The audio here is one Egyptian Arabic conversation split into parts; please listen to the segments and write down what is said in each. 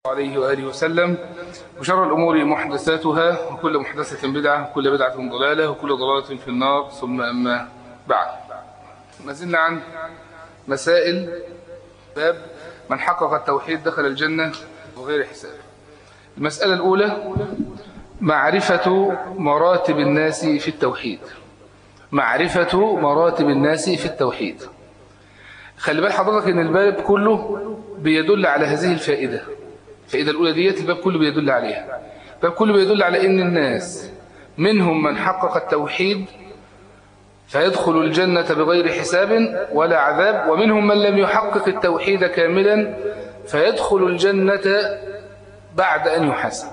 عليه وآله وسلم وشر الأمور محدثاتها وكل محدثة بدعة وكل بدعة ضلالة وكل ضلالة في النار ثم أما بعد ما زلنا عن مسائل باب من حقق التوحيد دخل الجنة وغير حساب المسألة الأولى معرفة مراتب الناس في التوحيد معرفة مراتب الناس في التوحيد خلي بال حضرتك ان الباب كله بيدل على هذه الفائدة الفائدة الأولى ديت الباب كله بيدل عليها الباب كله بيدل على ان الناس منهم من حقق التوحيد فيدخل الجنة بغير حساب ولا عذاب ومنهم من لم يحقق التوحيد كاملا فيدخل الجنة بعد أن يحاسب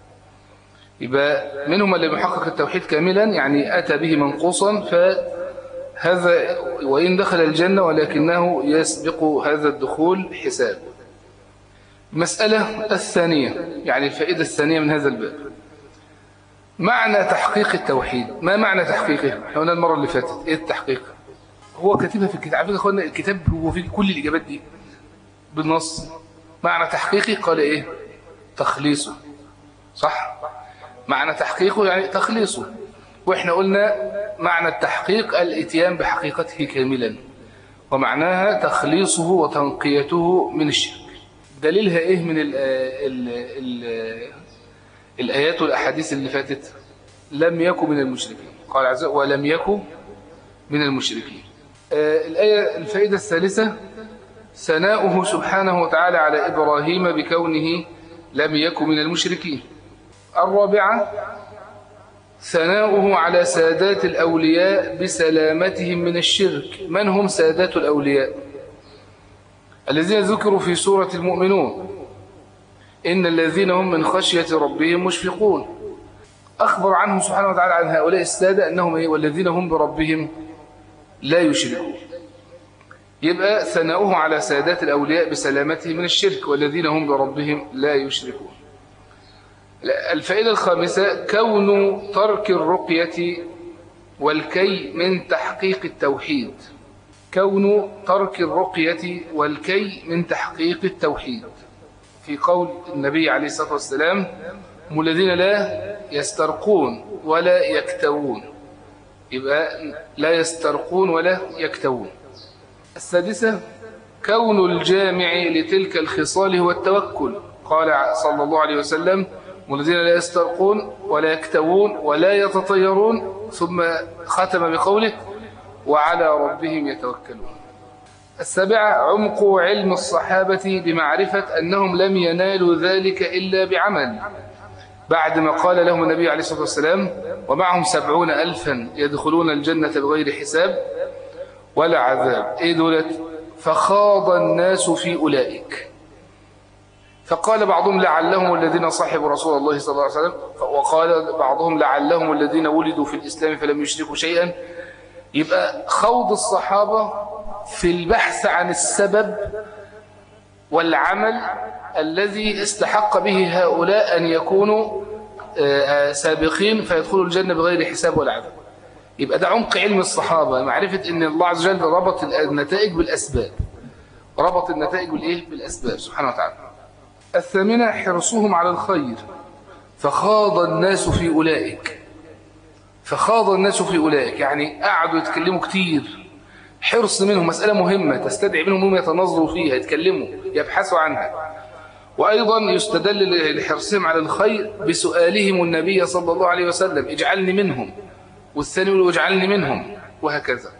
يبقى منهم من لم يحقق التوحيد كاملا يعني أتى به منقوصا فهذا وإن دخل الجنة ولكنه يسبق هذا الدخول حساب المسألة الثانية يعني الفائدة الثانية من هذا الباب معنى تحقيق التوحيد ما معنى تحقيقه احنا قلنا المرة اللي فاتت ايه التحقيق هو كاتبها في الكتاب عارفين اخوانا الكتاب هو فيه كل الإجابات دي بالنص معنى تحقيقه قال ايه تخليصه صح معنى تحقيقه يعني تخليصه واحنا قلنا معنى التحقيق الاتيان بحقيقته كاملا ومعناها تخليصه وتنقيته من الشرك دليلها ايه من ال ال ال الآيات والأحاديث اللي فاتت لم يكن من المشركين قال عز وجل ولم يكن من المشركين آه الآية الفائدة الثالثة ثناؤه سبحانه وتعالى على إبراهيم بكونه لم يكن من المشركين الرابعة ثناؤه على سادات الأولياء بسلامتهم من الشرك من هم سادات الأولياء الذين ذكروا في سورة المؤمنون إن الذين هم من خشية ربهم مشفقون أخبر عنهم سبحانه وتعالى عن هؤلاء السادة أنهم إيه والذين هم بربهم لا يشركون يبقى ثناؤه على سادات الأولياء بسلامته من الشرك والذين هم بربهم لا يشركون الفائدة الخامسة كون ترك الرقية والكي من تحقيق التوحيد كون ترك الرقية والكي من تحقيق التوحيد في قول النبي عليه الصلاة والسلام هم الذين لا يسترقون ولا يكتوون يبقى لا يسترقون ولا يكتوون السادسة كون الجامع لتلك الخصال هو التوكل قال صلى الله عليه وسلم والذين لا يسترقون ولا يكتوون ولا يتطيرون ثم ختم بقوله وعلى ربهم يتوكلون السابعة عمق علم الصحابة بمعرفة أنهم لم ينالوا ذلك إلا بعمل بعد ما قال لهم النبي عليه الصلاة والسلام ومعهم سبعون ألفا يدخلون الجنة بغير حساب ولا عذاب إيه دولت فخاض الناس في أولئك فقال بعضهم لعلهم الذين صاحبوا رسول الله صلى الله عليه وسلم وقال بعضهم لعلهم الذين ولدوا في الإسلام فلم يشركوا شيئا يبقى خوض الصحابة في البحث عن السبب والعمل الذي استحق به هؤلاء أن يكونوا سابقين فيدخلوا الجنة بغير حساب ولا عذاب يبقى ده عمق علم الصحابة معرفة أن الله عز وجل ربط النتائج بالأسباب ربط النتائج بالإيه؟ بالأسباب سبحانه وتعالى الثامنة حرصهم على الخير فخاض الناس في أولئك فخاض الناس في أولئك يعني قعدوا يتكلموا كتير حرص منهم مسألة مهمة تستدعي منهم هم يتنظروا فيها يتكلموا يبحثوا عنها وأيضا يستدل لحرصهم على الخير بسؤالهم النبي صلى الله عليه وسلم اجعلني منهم والثاني يقول اجعلني منهم وهكذا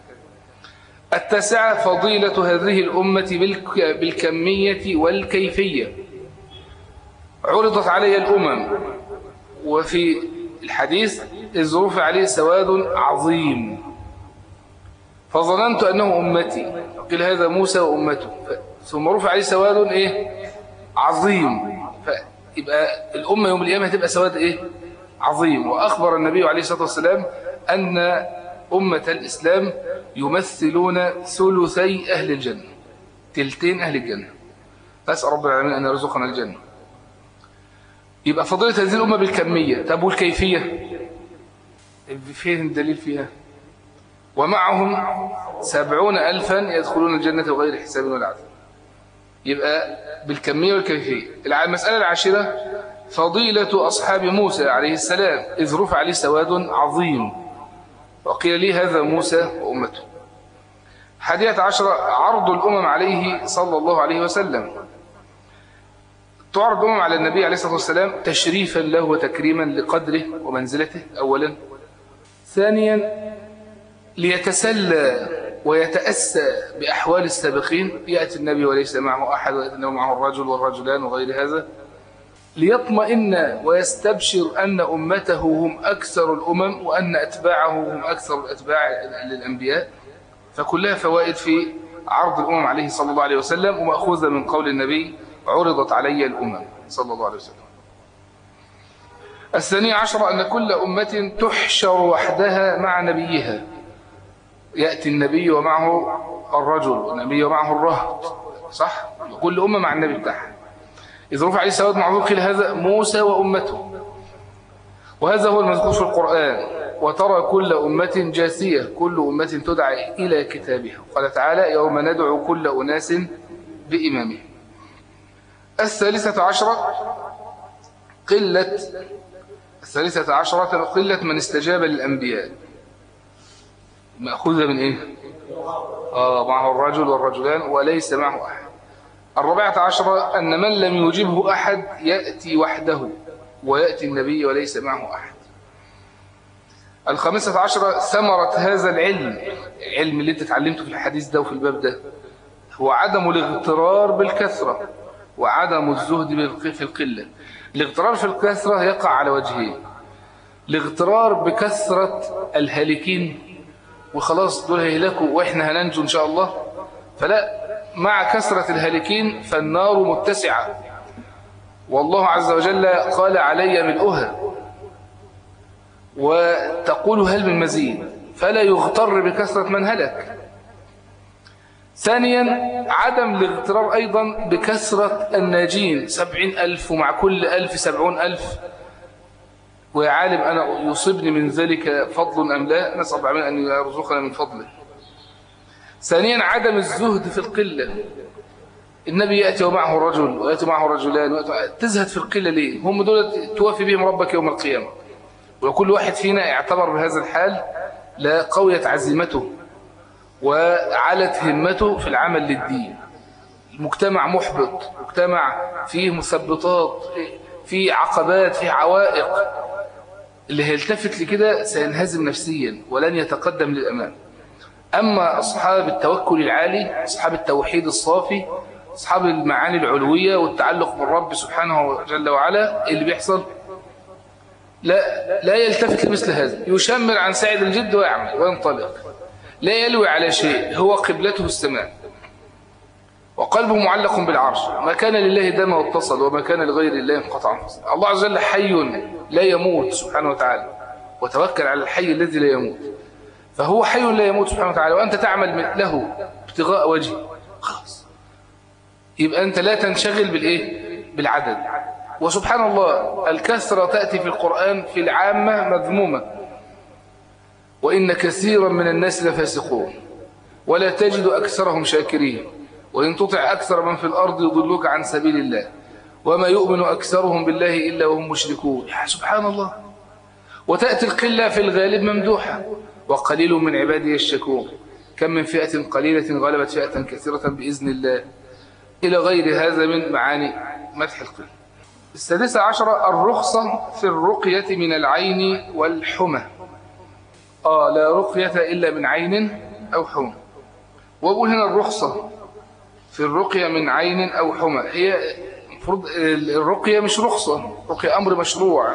التاسعة فضيلة هذه الأمة بالكمية والكيفية عرضت علي الأمم وفي الحديث إذ رفع عليه سواد عظيم فظننت أنه أمتي قيل هذا موسى وأمته ثم رفع عليه سواد إيه عظيم فيبقى الأمة يوم القيامة هتبقى سواد إيه عظيم وأخبر النبي عليه الصلاة والسلام أن أمة الإسلام يمثلون ثلثي أهل الجنة تلتين أهل الجنة أسأل رب العالمين أن يرزقنا الجنة يبقى فضيلة هذه الأمة بالكمية طب والكيفية فين الدليل فيها ومعهم سبعون ألفا يدخلون الجنة بغير حساب ولا عذاب يبقى بالكمية والكيفية المسألة العاشرة فضيلة أصحاب موسى عليه السلام إذ رفع عليه سواد عظيم وقيل لي هذا موسى وأمته حادية عشرة عرض الأمم عليه صلى الله عليه وسلم تعرض الأمم على النبي عليه الصلاة والسلام تشريفا له وتكريما لقدره ومنزلته أولا ثانيا ليتسلى ويتأسى بأحوال السابقين يأتي النبي وليس معه أحد ويأتي النبي معه الرجل والرجلان وغير هذا ليطمئن ويستبشر أن أمته هم أكثر الأمم وأن أتباعه هم أكثر الأتباع للأنبياء فكلها فوائد في عرض الأمم عليه صلى الله عليه وسلم ومأخوذة من قول النبي عرضت علي الأمم صلى الله عليه وسلم الثانية عشر أن كل أمة تحشر وحدها مع نبيها يأتي النبي ومعه الرجل والنبي ومعه الرهط صح؟ كل أمة مع النبي بتاعها إذا رفع عليه سواد معروف قيل هذا موسى وأمته وهذا هو المذكور في القرآن وترى كل أمة جاسية كل أمة تدعى إلى كتابها قال تعالى يوم ندعو كل أناس بإمامه الثالثة عشرة قلة الثالثة عشرة قلة من استجاب للأنبياء مأخوذة من إيه؟ آه معه الرجل والرجلان وليس معه أحد الرابعة عشرة أن من لم يجبه أحد يأتي وحده ويأتي النبي وليس معه أحد الخامسة عشرة ثمرة هذا العلم العلم اللي انت تعلمته في الحديث ده وفي الباب ده هو عدم الاغترار بالكثرة وعدم الزهد في القلة الاغترار في الكثرة يقع على وجهين الاغترار بكثرة الهالكين وخلاص دول هيهلكوا واحنا هننجو ان شاء الله فلا مع كثرة الهالكين فالنار متسعة والله عز وجل قال علي ملؤها وتقول هل من مزيد فلا يغتر بكثرة من هلك ثانيا عدم الاغترار أيضا بكثرة الناجين سبعين ألف ومع كل ألف سبعون ألف ويا عالم أنا يصيبني من ذلك فضل أم لا نسأل الله أن يرزقنا من فضله ثانيا عدم الزهد في القلة النبي يأتي ومعه رجل ويأتي معه رجلان تزهد في القلة ليه هم دول توافي بهم ربك يوم القيامة وكل واحد فينا اعتبر بهذا الحال لا قويت عزيمته وعلت همته في العمل للدين المجتمع محبط مجتمع فيه مثبطات فيه عقبات فيه عوائق اللي هيلتفت لكده سينهزم نفسيا ولن يتقدم للأمام أما أصحاب التوكل العالي أصحاب التوحيد الصافي أصحاب المعاني العلوية والتعلق بالرب سبحانه جل وعلا اللي بيحصل لا لا يلتفت لمثل هذا يشمر عن سعد الجد ويعمل وينطلق لا يلوي على شيء هو قبلته السماء وقلبه معلق بالعرش ما كان لله دم واتصل وما كان لغير الله انقطع الله عز وجل حي لا يموت سبحانه وتعالى وتوكل على الحي الذي لا يموت فهو حي لا يموت سبحانه وتعالى وأنت تعمل له ابتغاء وجهه خلاص يبقى أنت لا تنشغل بالإيه بالعدد وسبحان الله الكثرة تأتي في القرآن في العامة مذمومة وإن كثيرا من الناس لفاسقون ولا تجد أكثرهم شاكرين وإن تطع أكثر من في الأرض يضلوك عن سبيل الله وما يؤمن أكثرهم بالله إلا وهم مشركون سبحان الله وتأتي القلة في الغالب ممدوحة وقليل من عبادي الشكور كم من فئة قليلة غلبت فئة كثيرة بإذن الله إلى غير هذا من معاني مدح القلة السادسة عشرة الرخصة في الرقية من العين والحمى آه لا رقية إلا من عين أو حمى وأقول هنا الرخصة في الرقية من عين أو حمى هي المفروض الرقية مش رخصة رقية أمر مشروع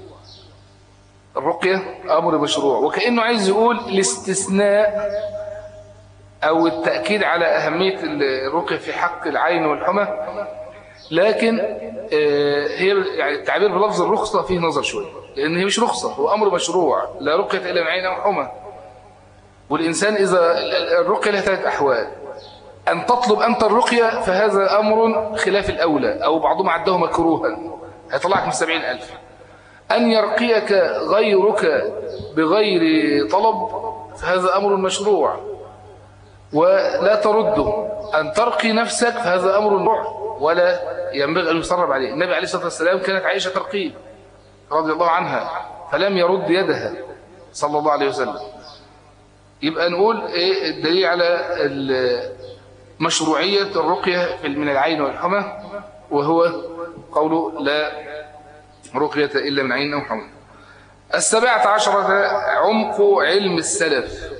الرقية أمر مشروع وكأنه عايز يقول الاستثناء أو التأكيد على أهمية الرقية في حق العين والحمى لكن هي يعني التعبير بلفظ الرخصة فيه نظر شوية لأن هي مش رخصة هو أمر مشروع لا رقية إلا من عين أو حمى والإنسان إذا الرقية لها ثلاث أحوال أن تطلب أنت الرقية فهذا أمر خلاف الأولى أو بعضهم عده مكروها هيطلعك من سبعين ألف أن يرقيك غيرك بغير طلب فهذا أمر مشروع ولا ترده أن ترقي نفسك فهذا أمر نوع ولا ينبغي أن يصرب عليه النبي عليه الصلاة والسلام كانت عائشة ترقيه رضي الله عنها فلم يرد يدها صلى الله عليه وسلم يبقى نقول إيه الدليل على مشروعية الرقية من العين والحمى وهو قوله لا رقية إلا من عين أو حمى السابعة عشرة عمق علم السلف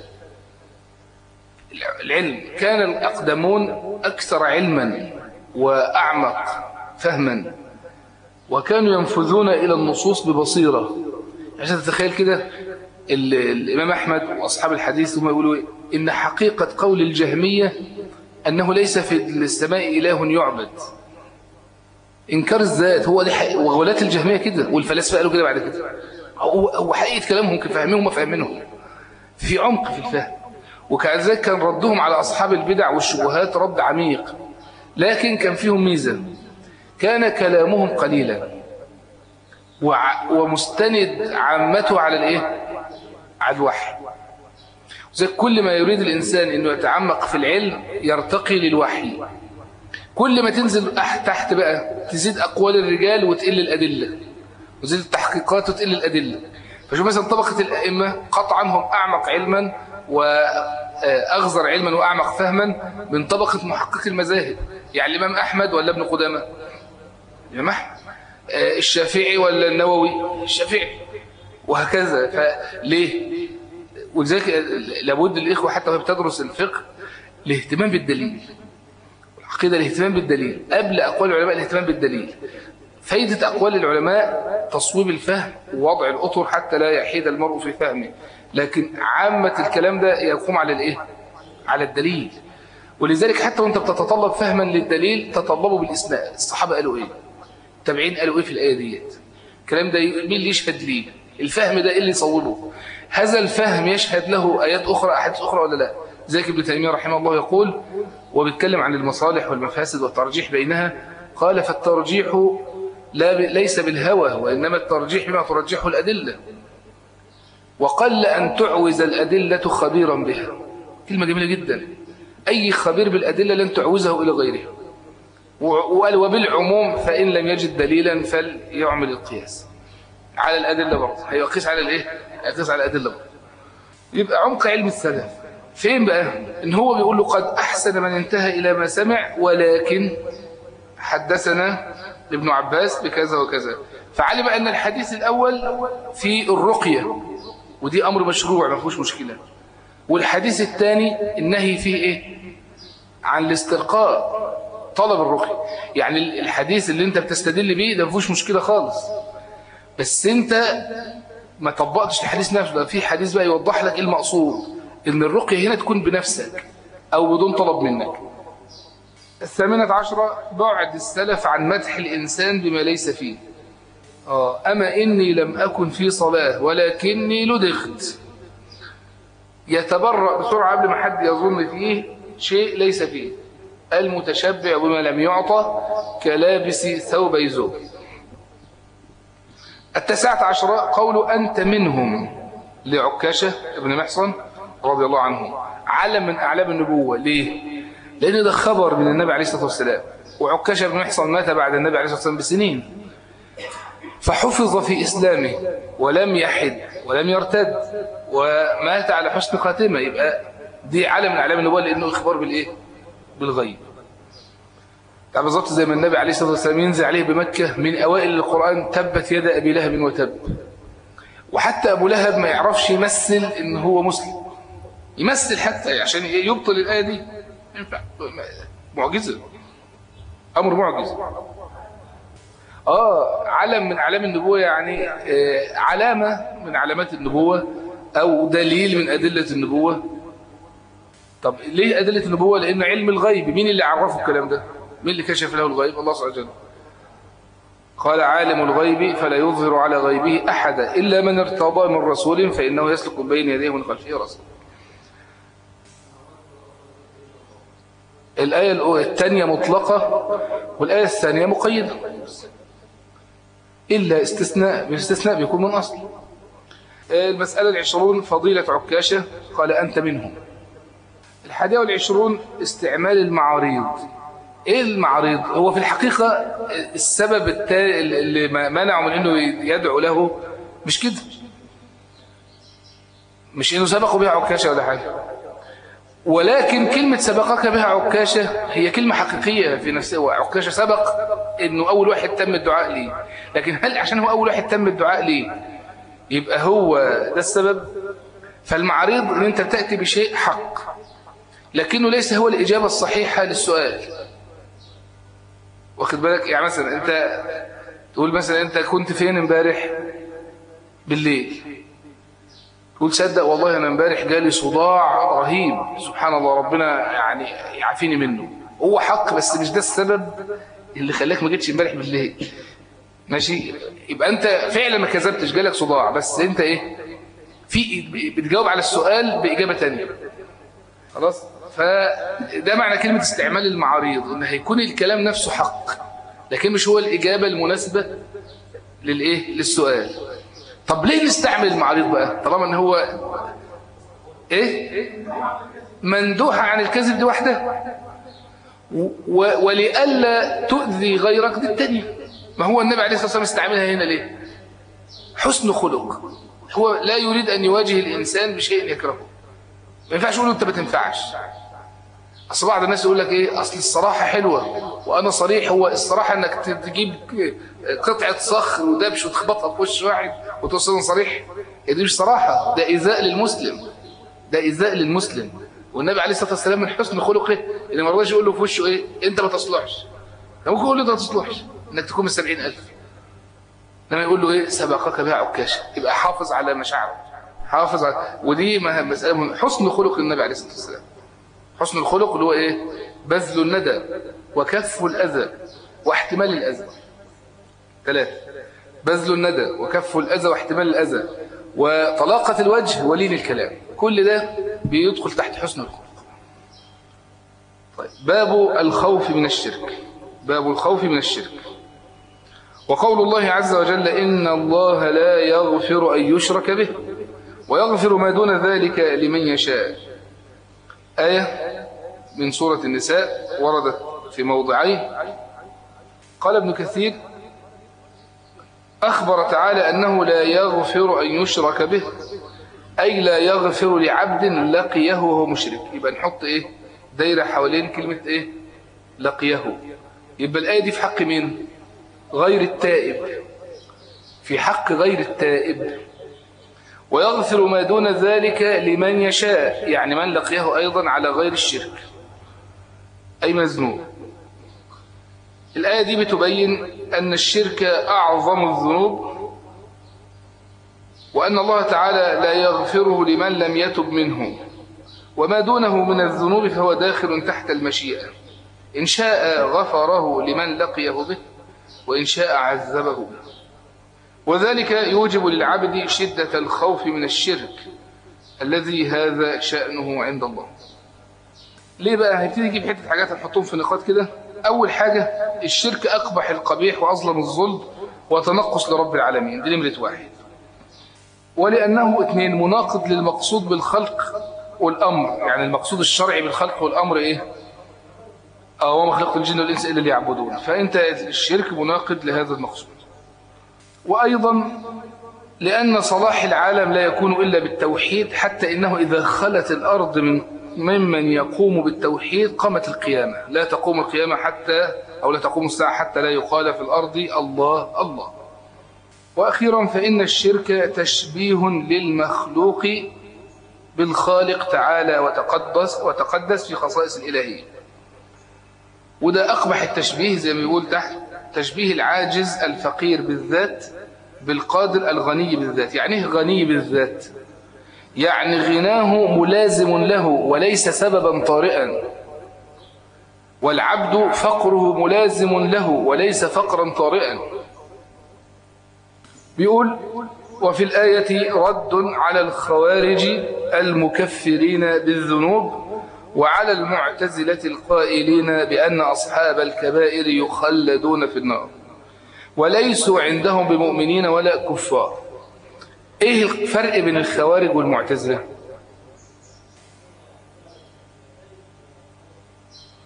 العلم كان الأقدمون أكثر علما وأعمق فهما وكانوا ينفذون إلى النصوص ببصيرة عشان تتخيل كده الإمام أحمد وأصحاب الحديث هم يقولوا إن حقيقة قول الجهمية أنه ليس في السماء إله يعبد إنكار الذات هو دي حقيقة وغولات الجهمية كده والفلاسفة قالوا كده بعد كده هو هو حقيقة كلامهم كفهمهم وفهمنهم في عمق في الفهم وكذلك كان ردهم على أصحاب البدع والشبهات رد عميق لكن كان فيهم ميزة كان كلامهم قليلا ومستند عامته على الايه على الوحي زي كل ما يريد الإنسان أنه يتعمق في العلم يرتقي للوحي كل ما تنزل تحت بقى تزيد أقوال الرجال وتقل الأدلة وتزيد التحقيقات وتقل الأدلة فشوف مثلا طبقة الأئمة قطعا هم أعمق علما وأغزر علما وأعمق فهما من طبقة محقق المذاهب يعني الإمام أحمد ولا ابن قدامة الإمام أحمد الشافعي ولا النووي الشافعي وهكذا فليه ولذلك لابد الإخوة حتى وهي بتدرس الفقه الاهتمام بالدليل العقيدة الاهتمام بالدليل قبل أقوال العلماء الاهتمام بالدليل فايدة أقوال العلماء تصويب الفهم ووضع الأطر حتى لا يحيد المرء في فهمه لكن عامة الكلام ده يقوم على الإيه؟ على الدليل ولذلك حتى وانت بتتطلب فهما للدليل تطلبه بالإسناد الصحابة قالوا إيه التابعين قالوا إيه في الآية ديت الكلام ده مين اللي يشهد ليه الفهم ده إيه اللي يصوبه هذا الفهم يشهد له آيات أخرى أحاديث أخرى ولا لا ذلك ابن تيمية رحمه الله يقول وبيتكلم عن المصالح والمفاسد والترجيح بينها قال فالترجيح لا ب... ليس بالهوى وإنما الترجيح بما ترجحه الأدلة وقل أن تعوز الأدلة خبيرا بها كلمة جميلة جدا أي خبير بالأدلة لن تعوزه إلى غيره وقال وبالعموم فإن لم يجد دليلا فليعمل القياس على الأدلة برضه هيقيس على الإيه؟ هيقيس على الأدلة برضه يبقى عمق علم السلف فين بقى إن هو بيقول له قد أحسن من انتهى إلى ما سمع ولكن حدثنا ابن عباس بكذا وكذا فعلم أن الحديث الأول في الرقية ودي أمر مشروع ما فيهوش مشكلة والحديث الثاني النهي فيه إيه عن الاسترقاء طلب الرقية يعني الحديث اللي انت بتستدل بيه ده ما فيهوش مشكلة خالص بس انت ما طبقتش الحديث نفسه ده في حديث بقى يوضح لك ايه المقصود ان الرقية هنا تكون بنفسك او بدون طلب منك الثامنة عشرة بعد السلف عن مدح الإنسان بما ليس فيه آه أما إني لم أكن في صلاة ولكني لدغت يتبرأ بسرعة قبل ما حد يظن فيه شيء ليس فيه المتشبع بما لم يعطى كلابس ثوب زور التسعة عشرة قول أنت منهم لعكاشة ابن محصن رضي الله عنه علم من أعلام النبوة ليه؟ لأن ده خبر من النبي عليه الصلاة والسلام وعكاشة بن محصن مات بعد النبي عليه الصلاة والسلام بسنين فحفظ في إسلامه ولم يحد ولم يرتد ومات على حسن خاتمة يبقى دي علم من أعلام النبوة لأنه إخبار بالإيه؟ بالغيب يعني بالظبط زي ما النبي عليه الصلاة والسلام ينزل عليه بمكة من أوائل القرآن تبت يد أبي لهب وتب وحتى أبو لهب ما يعرفش يمثل إن هو مسلم يمثل حتى عشان يبطل الآية دي ينفع معجزة أمر معجز آه علم من أعلام النبوة يعني آه علامة من علامات النبوة أو دليل من أدلة النبوة طب ليه أدلة النبوة لأنه علم الغيب مين اللي عرفه الكلام ده مين اللي كشف له الغيب الله سبحانه وتعالى قال عالم الغيب فلا يظهر على غيبه أحدا إلا من ارتضى من رسول فإنه يسلك بين يديه من خلفه رسول الآية الثانية مطلقة والآية الثانية مقيدة إلا استثناء بالاستثناء بيكون من أصل المسألة العشرون فضيلة عكاشة قال أنت منهم الحادية والعشرون استعمال المعاريض ايه المعاريض هو في الحقيقة السبب التالي اللي منعه من انه يدعو له مش كده مش انه سبقوا بها عكاشة ولا حاجة ولكن كلمة سبقك بها عكاشة هي كلمة حقيقية في نفسها وعكاشة سبق انه اول واحد تم الدعاء ليه لكن هل عشان هو اول واحد تم الدعاء ليه يبقى هو ده السبب فالمعارض ان انت بتأتي بشيء حق لكنه ليس هو الإجابة الصحيحة للسؤال واخد بالك يعني مثلا انت تقول مثلا انت كنت فين امبارح بالليل تقول صدق والله انا امبارح جالي صداع رهيب سبحان الله ربنا يعني يعافيني منه هو حق بس مش ده السبب اللي خلاك ما جيتش امبارح بالليل ماشي يبقى انت فعلا ما كذبتش جالك صداع بس انت ايه في بتجاوب على السؤال بإجابة تانية خلاص فده معنى كلمة استعمال المعاريض ان هيكون الكلام نفسه حق لكن مش هو الإجابة المناسبة للإيه للسؤال طب ليه نستعمل المعاريض بقى طالما ان هو ايه مندوحة عن الكذب دي واحدة ولئلا تؤذي غيرك دي التانية ما هو النبي عليه الصلاة والسلام استعملها هنا ليه حسن خلق هو لا يريد أن يواجه الإنسان بشيء يكرهه ما ينفعش يقول له أنت ما تنفعش أصل بعض الناس يقول لك إيه أصل الصراحة حلوة وأنا صريح هو الصراحة أنك تجيب قطعة صخر ودبش وتخبطها في وش واحد وتوصل صريح دي مش صراحة ده إيذاء للمسلم ده إيذاء للمسلم والنبي عليه الصلاة والسلام من حسن خلقه اللي ما رضاش يقول له في وشه إيه أنت ما تصلحش ممكن يقول له أنت ما تصلحش إنك تكون من سبعين ألف لما يقول له ايه سبقك بها عكاشة يبقى حافظ على مشاعره حافظ على ودي مسألة مهمة حسن خلق النبي عليه الصلاة والسلام حسن الخلق اللي هو ايه بذل الندى وكف الأذى واحتمال الأذى ثلاثة بذل الندى وكف الأذى واحتمال الأذى وطلاقة الوجه ولين الكلام كل ده بيدخل تحت حسن الخلق طيب باب الخوف من الشرك باب الخوف من الشرك وقول الله عز وجل إن الله لا يغفر أن يشرك به ويغفر ما دون ذلك لمن يشاء آية من سورة النساء وردت في موضعين قال ابن كثير أخبر تعالى أنه لا يغفر أن يشرك به أي لا يغفر لعبد لقيه وهو مشرك يبقى نحط إيه دايرة حوالين كلمة إيه لقيه يبقى الآية دي في حق مين غير التائب في حق غير التائب ويغفر ما دون ذلك لمن يشاء يعني من لقيه أيضا على غير الشرك أي مذنوب الآية دي بتبين أن الشرك أعظم الذنوب وأن الله تعالى لا يغفره لمن لم يتب منه وما دونه من الذنوب فهو داخل تحت المشيئة إن شاء غفره لمن لقيه به وإن شاء عذبه به وذلك يوجب للعبد شدة الخوف من الشرك الذي هذا شأنه عند الله ليه بقى هنبتدي نجيب حتة حاجات هنحطهم في نقاط كده أول حاجة الشرك أقبح القبيح وأظلم الظلم وتنقص لرب العالمين دي نمرة واحد ولأنه اثنين مناقض للمقصود بالخلق والأمر يعني المقصود الشرعي بالخلق والأمر إيه اه وما خلقت الجن والإنس إلا ليعبدون فأنت الشرك مناقض لهذا المقصود وأيضا لأن صلاح العالم لا يكون إلا بالتوحيد حتى إنه إذا خلت الأرض من ممن يقوم بالتوحيد قامت القيامة لا تقوم القيامة حتى أو لا تقوم الساعة حتى لا يقال في الأرض الله الله وأخيرا فإن الشرك تشبيه للمخلوق بالخالق تعالى وتقدس وتقدس في خصائص الإلهية وده أقبح التشبيه زي ما يقول تحت تشبيه العاجز الفقير بالذات بالقادر الغني بالذات يعني ايه غني بالذات يعني غناه ملازم له وليس سببا طارئا والعبد فقره ملازم له وليس فقرا طارئا بيقول وفي الآية رد على الخوارج المكفرين بالذنوب وعلى المعتزلة القائلين بأن أصحاب الكبائر يخلدون في النار وليسوا عندهم بمؤمنين ولا كفار ايه الفرق بين الخوارج والمعتزلة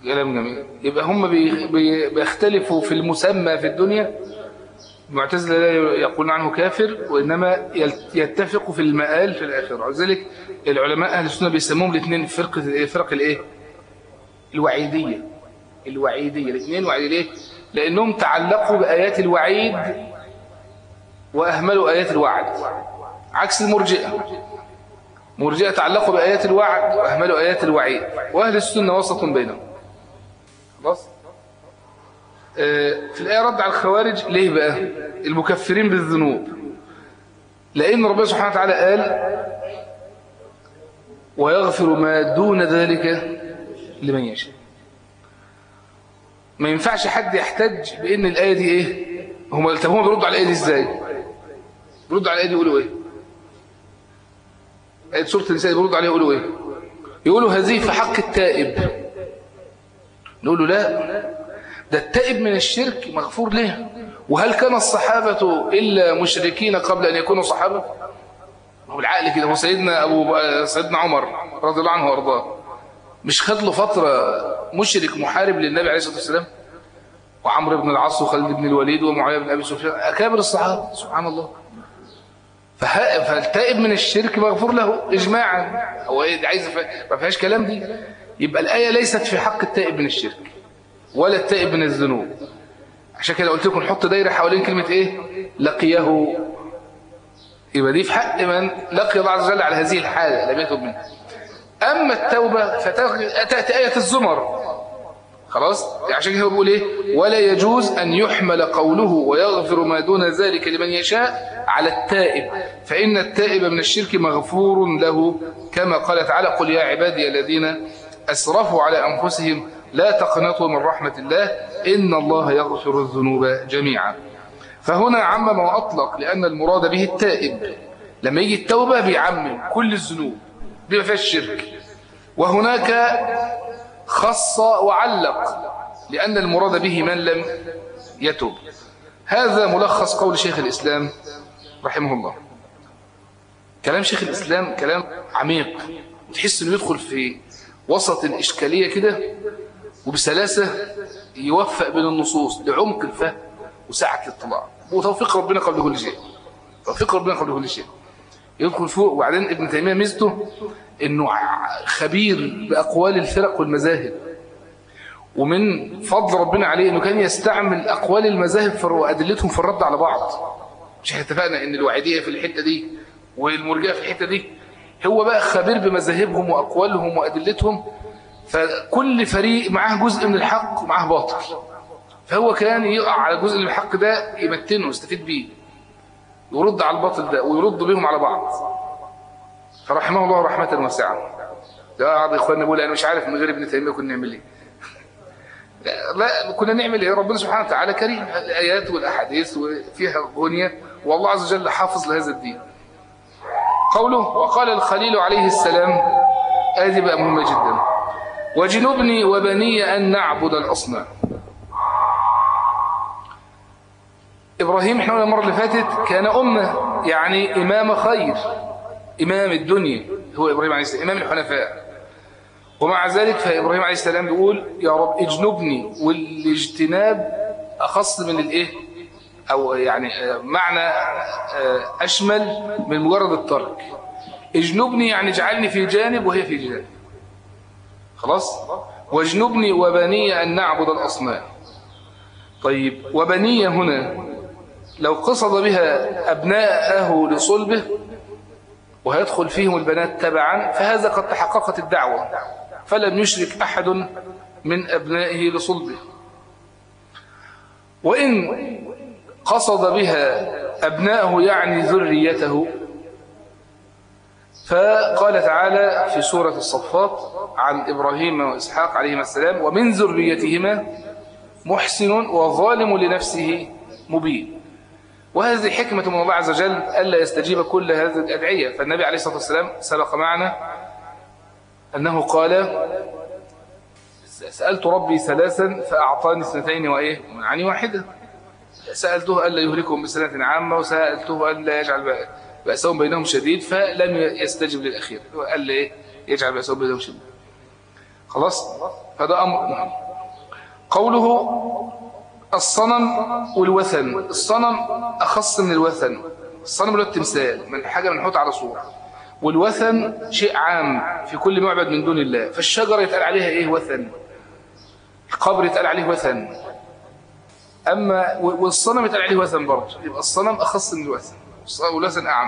كلام جميل يبقى هم بي- بي- بيختلفوا في المسمى في الدنيا المعتزلة لا يقولون عنه كافر وإنما يلت- يتفقوا في المآل في الآخرة ولذلك العلماء أهل السنة بيسموهم الاثنين فرقة الإيه؟ فرق الإيه؟ الوعيدية الوعيدية الاثنين وعيد ليه؟ لأنهم تعلقوا بآيات الوعيد وأهملوا آيات الوعد عكس المرجئة مرجئة تعلقوا بآيات الوعد وأهملوا آيات الوعيد وأهل السنة وسط بينهم خلاص آه، في الآية رد على الخوارج ليه بقى المكفرين بالذنوب لأن ربنا سبحانه وتعالى قال ويغفر ما دون ذلك لمن يشاء ما ينفعش حد يحتج بأن الآية دي إيه هم طب هم بيردوا على الآية دي إزاي بيردوا على الآية دي يقولوا إيه آية سورة النساء بيردوا عليها يقولوا إيه يقولوا هذه في حق التائب نقول له لا ده التائب من الشرك مغفور له وهل كان الصحابة إلا مشركين قبل أن يكونوا صحابة هو العقل كده هو سيدنا أبو سيدنا عمر رضي الله عنه وأرضاه مش خد له فترة مشرك محارب للنبي عليه الصلاة والسلام وعمرو بن العاص وخالد بن الوليد ومعاوية بن أبي سفيان أكابر الصحابة سبحان الله فه- فالتائب من الشرك مغفور له إجماعا هو إيه ده عايز ف- ما فيهاش كلام دي يبقى الآية ليست في حق التائب من الشرك ولا التائب من الذنوب عشان كده قلت لكم نحط دايرة حوالين كلمة إيه لقيه يبقى دي في حق من لقي الله عز وجل على هذه الحالة لم يتوب منها أما التوبة فتأتي آية الزمر خلاص عشان كده هو بيقول ايه ولا يجوز أن يحمل قوله ويغفر ما دون ذلك لمن يشاء على التائب فإن التائب من الشرك مغفور له كما قال تعالى قل يا عبادي الذين أسرفوا على أنفسهم لا تقنطوا من رحمة الله إن الله يغفر الذنوب جميعا فهنا عمم وأطلق لأن المراد به التائب لما يجي التوبة بيعمم كل الذنوب بما فيها الشرك وهناك خص وعلق لأن المراد به من لم يتوب هذا ملخص قول شيخ الإسلام رحمه الله كلام شيخ الإسلام كلام عميق وتحس أنه يدخل في وسط الإشكالية كده وبسلاسة يوفق بين النصوص لعمق الفهم وسعة الاطلاع وتوفيق ربنا قبل كل شيء توفيق ربنا قبل كل شيء يدخل فوق وبعدين ابن تيمية ميزته انه ع- خبير بأقوال الفرق والمذاهب ومن فضل ربنا عليه انه كان يستعمل أقوال المذاهب في- وأدلتهم في الرد على بعض مش احنا اتفقنا ان الوعيدية في الحتة دي والمرجئة في الحتة دي هو بقى خبير بمذاهبهم وأقوالهم وأدلتهم فكل فريق معاه جزء من الحق ومعاه باطل فهو كان يقع على جزء من الحق ده يمتنه يستفيد بيه يرد على الباطل ده ويرد بهم على بعض فرحمه الله رحمة واسعة ده بعض اخواننا بيقول انا مش عارف من غير ابن تيمية كنا نعمل ايه لا, لا كنا نعمل ايه ربنا سبحانه وتعالى كريم الايات والاحاديث وفيها غنية والله عز وجل حافظ لهذا الدين قوله وقال الخليل عليه السلام هذه بقى مهمة جدا وجنبني وبني أن نعبد الأصنام إبراهيم احنا قلنا المرة اللي فاتت كان أمة يعني إمام خير إمام الدنيا هو إبراهيم عليه السلام إمام الحنفاء ومع ذلك فإبراهيم عليه السلام بيقول يا رب اجنبني والاجتناب أخص من الإيه أو يعني آه، معنى آه، أشمل من مجرد الترك اجنبني يعني اجعلني في جانب وهي في جانب خلاص واجنبني وبني أن نعبد الأصنام طيب وبني هنا لو قصد بها أبناءه لصلبه وهيدخل فيهم البنات تبعا فهذا قد تحققت الدعوة فلم يشرك أحد من أبنائه لصلبه وإن قصد بها أبناءه يعني ذريته فقال تعالى في سورة الصفات عن إبراهيم وإسحاق عليهما السلام ومن ذريتهما محسن وظالم لنفسه مبين وهذه حكمة من الله عز وجل ألا يستجيب كل هذه الأدعية فالنبي عليه الصلاة والسلام سبق معنا أنه قال سألت ربي ثلاثا فأعطاني اثنتين وإيه ومنعني واحدة سألته ألا يهلكهم بسنة عامة وسألته ألا يجعل بأسهم بينهم شديد فلم يستجب للأخير قال لي إيه يجعل بأسهم بينهم شديد خلاص هذا أمر مهم قوله الصنم والوثن الصنم أخص من الوثن الصنم اللي هو التمثال من حاجة منحوت على صورة والوثن شيء عام في كل معبد من دون الله فالشجرة يتقال عليها ايه وثن القبر يتقال عليه وثن أما والصنم يتقال عليه وثن برضه يبقى الصنم أخص من الوثن والوثن أعم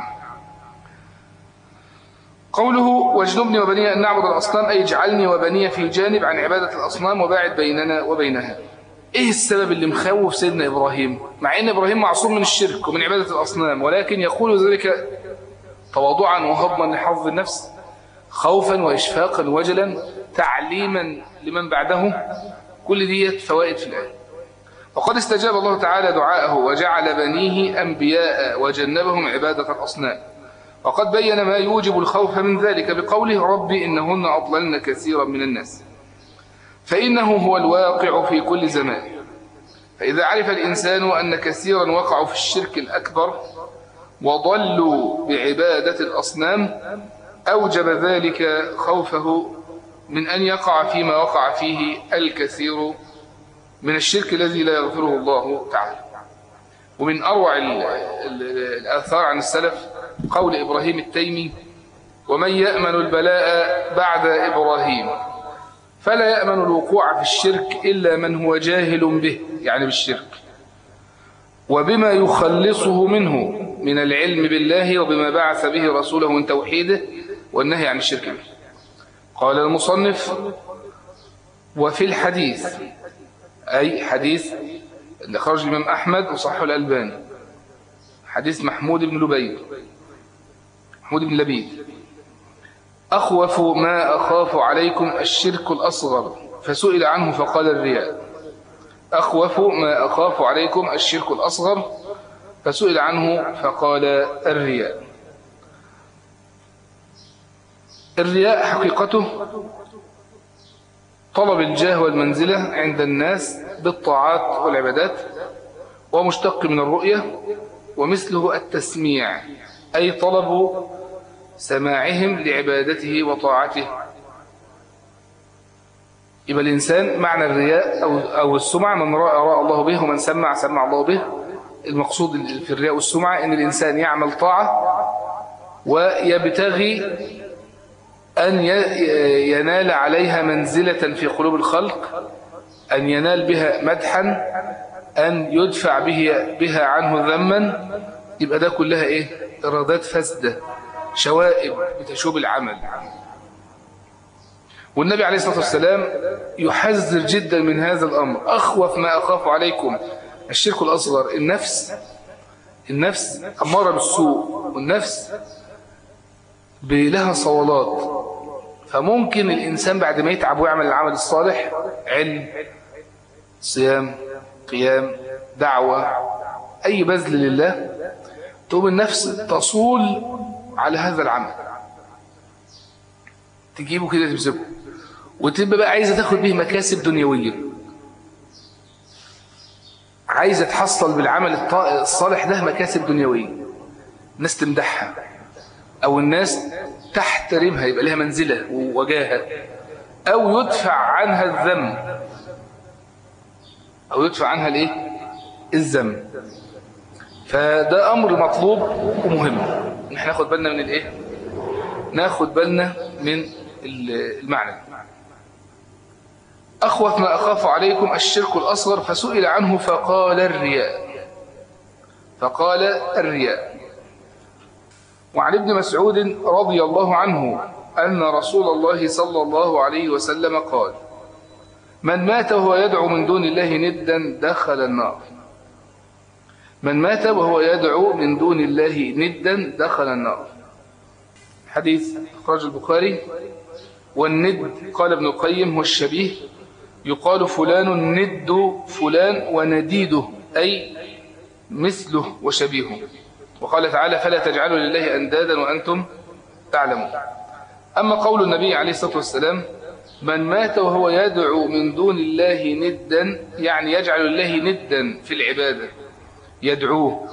قوله واجنبني وبني أن نعبد الأصنام أي اجعلني وبني في جانب عن عبادة الأصنام وباعد بيننا وبينها إيه السبب اللي مخوف سيدنا إبراهيم مع أن إبراهيم معصوم من الشرك ومن عبادة الأصنام ولكن يقول ذلك تواضعا وهضما لحظ النفس خوفا وإشفاقا وجلا تعليما لمن بعده كل دي فوائد في الآية وقد استجاب الله تعالى دعاءه وجعل بنيه أنبياء وجنبهم عبادة الأصنام وقد بين ما يوجب الخوف من ذلك بقوله ربي إنهن أضللن كثيرا من الناس فإنه هو الواقع في كل زمان فإذا عرف الإنسان أن كثيرا وقعوا في الشرك الأكبر وضلوا بعبادة الأصنام أوجب ذلك خوفه من أن يقع فيما وقع فيه الكثير من الشرك الذي لا يغفره الله تعالى ومن أروع الآثار عن السلف قول إبراهيم التيمي ومن يأمن البلاء بعد إبراهيم فلا يأمن الوقوع في الشرك إلا من هو جاهل به يعني بالشرك وبما يخلصه منه من العلم بالله وبما بعث به رسوله من توحيده والنهي عن الشرك به قال المصنف وفي الحديث أي حديث اللي خرج الإمام أحمد وصحه الألباني حديث محمود بن لبيد محمود بن لبيد أخوف ما أخاف عليكم الشرك الأصغر فسئل عنه فقال الرياء أخوف ما أخاف عليكم الشرك الأصغر فسئل عنه فقال الرياء الرياء حقيقته طلب الجاه والمنزلة عند الناس بالطاعات والعبادات ومشتق من الرؤية ومثله التسميع أي طلب سماعهم لعبادته وطاعته يبقى الإنسان معنى الرياء أو, أو السمعة من رأى رأى الله به ومن سمع سمع الله به المقصود في الرياء والسمعة أن الإنسان يعمل طاعة ويبتغي أن ينال عليها منزلة في قلوب الخلق أن ينال بها مدحا أن يدفع به بها عنه ذما يبقى ده كلها إيه إرادات فاسدة شوائب بتشوب العمل والنبي عليه الصلاة والسلام يحذر جدا من هذا الأمر أخوف ما أخاف عليكم الشرك الأصغر النفس النفس أمارة بالسوء والنفس لها صولات فممكن الإنسان بعد ما يتعب ويعمل العمل الصالح علم صيام قيام دعوة أي بذل لله تقوم النفس تصول على هذا العمل تجيبه كده تمسكه وتبقى بقى عايزة تاخد به مكاسب دنيوية عايزة تحصل بالعمل الصالح ده مكاسب دنيوية الناس تمدحها أو الناس تحترمها يبقى لها منزلة ووجاهة أو يدفع عنها الذم أو يدفع عنها الإيه؟ الذم فده أمر مطلوب ومهم نحن ناخد بالنا من الإيه؟ ناخد بالنا من المعنى أخوف ما أخاف عليكم الشرك الأصغر فسئل عنه فقال الرياء فقال الرياء وعن ابن مسعود رضي الله عنه أن رسول الله صلى الله عليه وسلم قال من مات وهو يدعو من دون الله ندا دخل النار من مات وهو يدعو من دون الله ندا دخل النار حديث أخرج البخاري والند قال ابن القيم هو الشبيه يقال فلان ند فلان ونديده أي مثله وشبيهه وقال تعالى فلا تجعلوا لله أندادا وأنتم تعلمون أما قول النبي عليه الصلاة والسلام من مات وهو يدعو من دون الله ندا يعني يجعل الله ندا في العبادة يدعوه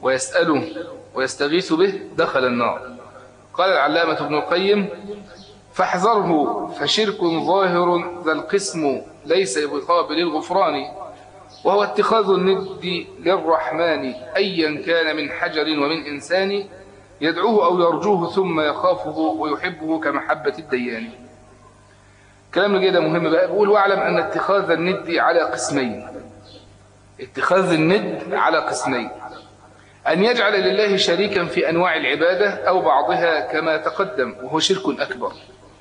ويسأله ويستغيث به دخل النار قال العلامة ابن القيم فاحذره فشرك ظاهر ذا القسم ليس بقابل الغفران وهو اتخاذ الند للرحمن أيا كان من حجر ومن إنسان يدعوه أو يرجوه ثم يخافه ويحبه كمحبة الديان كلام جيدا مهم بقى بقول واعلم أن اتخاذ الند على قسمين اتخاذ الند على قسمين أن يجعل لله شريكا في أنواع العبادة أو بعضها كما تقدم وهو شرك أكبر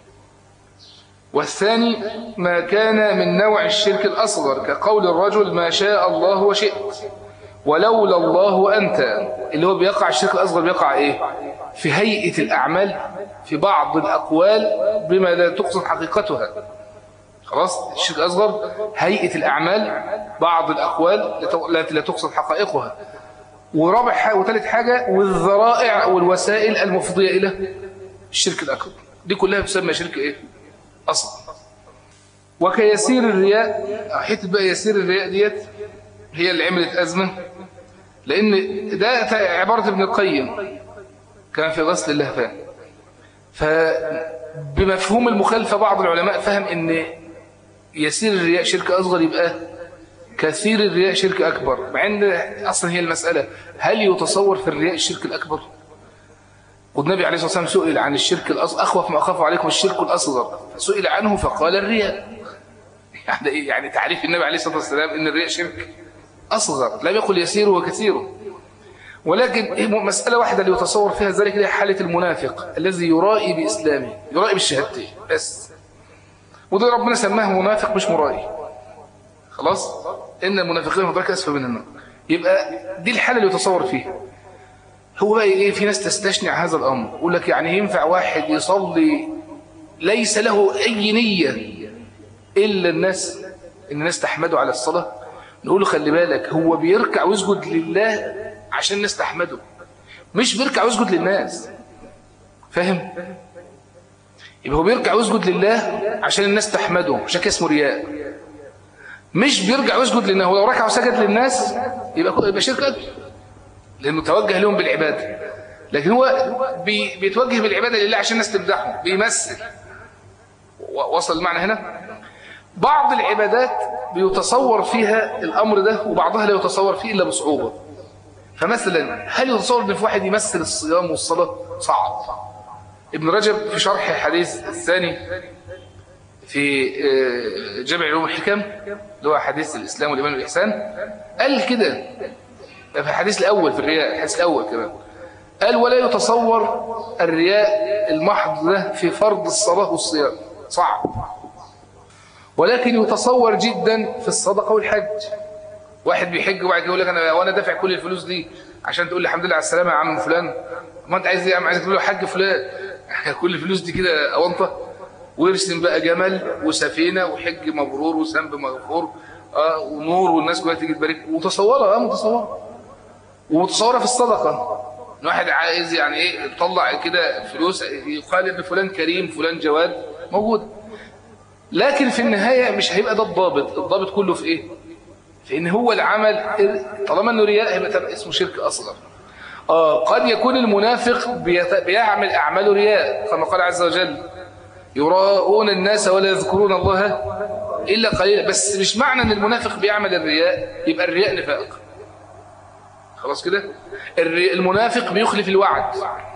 والثاني ما كان من نوع الشرك الأصغر كقول الرجل ما شاء الله وشئت ولولا الله أنت اللي هو بيقع الشرك الأصغر بيقع إيه في هيئة الأعمال في بعض الأقوال بما لا تقصد حقيقتها خلاص الشرك الأصغر هيئة الأعمال بعض الأقوال التي لا تقصد حقائقها ورابع حاجة وثالث حاجة والذرائع والوسائل المفضية إلى الشرك الأكبر دي كلها بتسمى شرك إيه أصلا وكيسير الرياء حتة بقى يسير الرياء ديت هي اللي عملت أزمة لأن ده عبارة ابن القيم كان في غسل اللهفان فبمفهوم المخالفة بعض العلماء فهم ان يسير الرياء شرك أصغر يبقى كثير الرياء شرك أكبر مع أن أصلا هي المسألة هل يتصور في الرياء الشرك الأكبر والنبي عليه الصلاة والسلام سئل عن الشرك الأصغر أخوف ما أخاف عليكم الشرك الأصغر سئل عنه فقال الرياء يعني يعني تعريف النبي عليه الصلاة والسلام أن الرياء شرك أصغر لا يقول يسير وكثير ولكن مسألة واحدة اللي يتصور فيها ذلك هي حالة المنافق الذي يرائي بإسلامه يرائي بالشهادتين بس وده ربنا سماه منافق مش مرائي خلاص إن المنافقين مدرك أسفل من النار يبقى دي الحالة اللي يتصور فيها هو بقى إيه في ناس تستشنع هذا الأمر يقول لك يعني ينفع واحد يصلي ليس له أي نية إلا الناس إن الناس تحمده على الصلاة نقول له خلي بالك هو بيركع ويسجد لله عشان الناس تحمده مش بيركع ويسجد للناس فاهم يبقى هو بيركع ويسجد لله عشان الناس تحمده عشان كده اسمه رياء مش بيرجع ويسجد لله هو لو ركع وسجد للناس يبقى يبقى شرك اكبر لانه توجه لهم بالعباده لكن هو بي بيتوجه بالعباده لله عشان الناس تمدحه بيمثل وصل المعنى هنا بعض العبادات بيتصور فيها الامر ده وبعضها لا يتصور فيه الا بصعوبه فمثلا هل يتصور ان في واحد يمثل الصيام والصلاه صعب ابن رجب في شرح الحديث الثاني في جمع علوم الحكم اللي هو حديث الاسلام والايمان والاحسان قال كده في الحديث الاول في الرياء الحديث الاول كمان قال ولا يتصور الرياء المحض ده في فرض الصلاه والصيام صعب ولكن يتصور جدا في الصدقه والحج واحد بيحج وبعد يقول لك انا وانا دافع كل الفلوس دي عشان تقول لي الحمد لله على السلامه يا عم فلان ما انت عايز ايه يا عم عايزك تقول له حج فلان كل الفلوس دي كده اونطه ويرسم بقى جمل وسفينه وحج مبرور وذنب مغفور اه ونور والناس كلها تيجي تبارك وتصورها اه متصوره ومتصوره في الصدقه واحد عايز يعني ايه يطلع كده فلوس يقال ان فلان كريم فلان جواد موجود لكن في النهايه مش هيبقى ده الضابط الضابط كله في ايه فإن هو العمل طالما أنه رياء يبقى اسمه شرك أصغر آه قد يكون المنافق بيعمل أعمال رياء كما قال عز وجل يراءون الناس ولا يذكرون الله إلا قليلا بس مش معنى أن المنافق بيعمل الرياء يبقى الرياء نفاق خلاص كده المنافق بيخلف الوعد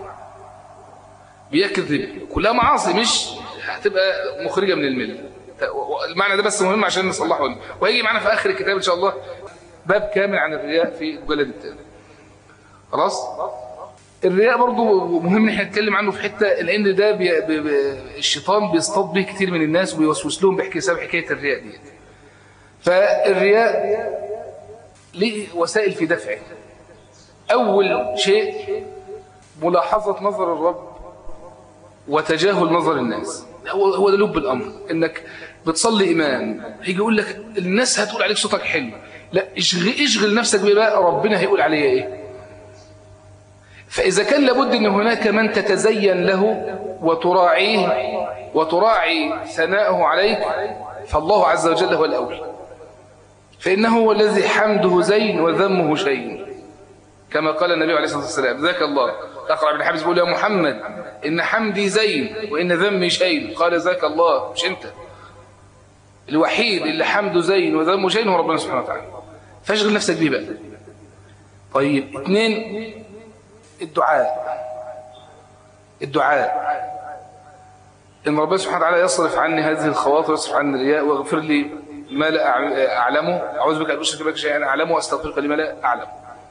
بيكذب كلها معاصي مش هتبقى مخرجة من المله المعنى ده بس مهم عشان نصلحه وهيجي معنا في آخر الكتاب إن شاء الله باب كامل عن الرياء في الجلد الثاني خلاص الرياء برضو مهم ان احنا نتكلم عنه في حتة لأن ده بي بي بي الشيطان بيصطاد به كتير من الناس وبيوسوس لهم بحساب حكاية الرياء دي فالرياء ليه وسائل في دفعه أول شيء ملاحظة نظر الرب وتجاهل نظر الناس هو هو ده لب الامر انك بتصلي امام هيجي يقول لك الناس هتقول عليك صوتك حلو لا اشغل, اشغل نفسك بيه بقى ربنا هيقول عليا ايه فاذا كان لابد ان هناك من تتزين له وتراعيه وتراعي ثناءه عليك فالله عز وجل هو الاول فانه هو الذي حمده زين وذمه شيء كما قال النبي عليه الصلاه والسلام ذاك الله اقرع بن حابس بيقول يا محمد ان حمدي زين وان ذمي شين قال ذاك الله مش انت الوحيد اللي حمده زين وذمه شين هو ربنا سبحانه وتعالى فاشغل نفسك بيه بقى طيب اثنين الدعاء الدعاء ان ربنا سبحانه وتعالى يصرف عني هذه الخواطر ويصرف عني الرياء واغفر لي ما لا اعلمه اعوذ بك ان اشرك بك شيئا اعلمه واستغفرك لما لا اعلم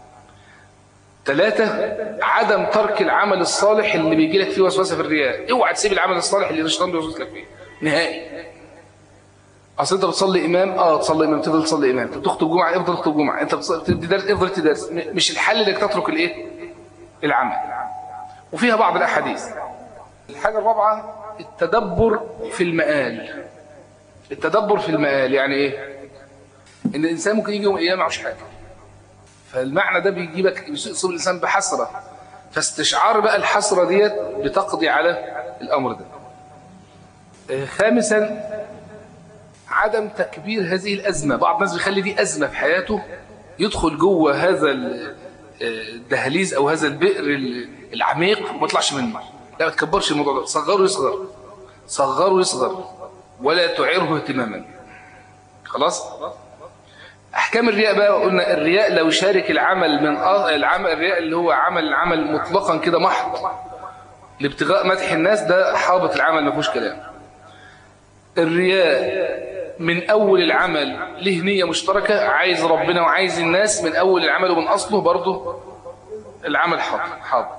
ثلاثة عدم ترك العمل الصالح اللي بيجي لك فيه وسوسه في الرياء اوعى تسيب العمل الصالح اللي الشيطان بيوسوس لك فيه نهائي اصل انت بتصلي امام اه تصلي امام تفضل تصلي امام انت بتخطب جمعه افضل تخطب جمعه انت بتدي درس افضل تدي درس مش الحل انك تترك الايه العمل وفيها بعض الاحاديث الحاجه الرابعه التدبر في المآل التدبر في المآل يعني ايه ان الانسان ممكن يجي يوم القيامه معهوش حاجه فالمعنى ده بيجيبك يصيب الانسان بحسره فاستشعار بقى الحسره ديت بتقضي على الامر ده خامسا عدم تكبير هذه الازمه بعض الناس بيخلي دي ازمه في حياته يدخل جوه هذا الدهليز او هذا البئر العميق وما يطلعش منه لا ما تكبرش الموضوع ده صغره يصغر صغره يصغر ولا تعره اهتماما خلاص احكام الرياء بقى قلنا الرياء لو شارك العمل من العمل الرياء اللي هو عمل العمل مطلقا كده محض لابتغاء مدح الناس ده حابط العمل ما فيهوش كلام الرياء من اول العمل له نيه مشتركه عايز ربنا وعايز الناس من اول العمل ومن اصله برضه العمل حاضر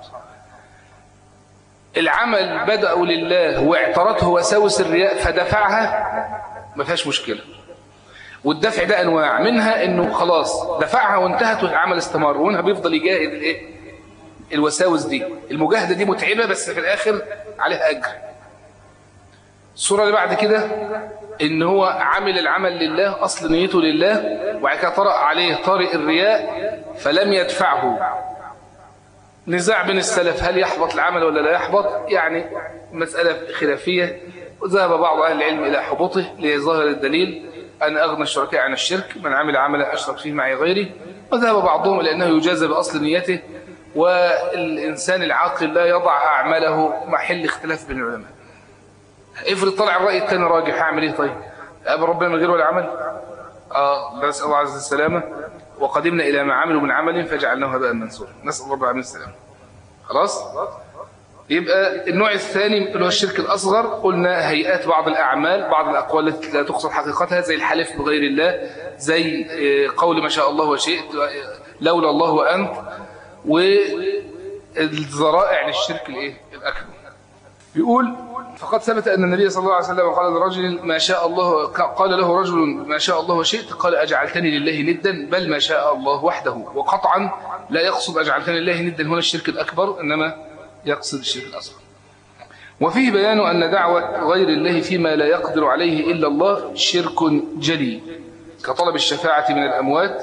العمل بدأوا لله واعترته وساوس الرياء فدفعها ما فيهاش مشكلة والدفع ده أنواع منها أنه خلاص دفعها وانتهت والعمل استمر ومنها بيفضل يجاهد الايه الوساوس دي المجاهدة دي متعبة بس في الآخر عليها أجر الصورة اللي بعد كده ان هو عامل العمل لله أصل نيته لله وبعد كده طرأ عليه طارئ الرياء فلم يدفعه نزاع بين السلف هل يحبط العمل ولا لا يحبط يعني مسألة خلافية ذهب بعض أهل العلم إلى حبوطه لظاهر الدليل أن أغنى الشركاء عن الشرك من عمل عملا أشرك فيه معي غيري وذهب بعضهم إلى أنه يجازى بأصل نيته والإنسان العاقل لا يضع أعماله محل اختلاف بين العلماء افرض طلع الرأي الثاني راجح هعمل ايه طيب أقبل ربنا من غير ولا عمل اه نسأل الله عز وجل السلامة وقدمنا إلى ما عملوا من عمل فجعلناه هباء منصورا نسأل الله العالمين السلام خلاص يبقى النوع الثاني اللي هو الشرك الأصغر قلنا هيئات بعض الأعمال بعض الأقوال التي لا تقصد حقيقتها زي الحلف بغير الله زي قول ما شاء الله وشئت لولا الله وأنت والذرائع للشرك الايه الأكبر بيقول فقد ثبت أن النبي صلى الله عليه وسلم قال لرجل ما شاء الله قال له رجل ما شاء الله وشئت قال أجعلتني لله ندا بل ما شاء الله وحده وقطعا لا يقصد أجعلتني لله ندا هنا الشرك الأكبر إنما يقصد الشرك الأصغر وفيه بيان أن دعوة غير الله فيما لا يقدر عليه إلا الله شرك جلي كطلب الشفاعة من الأموات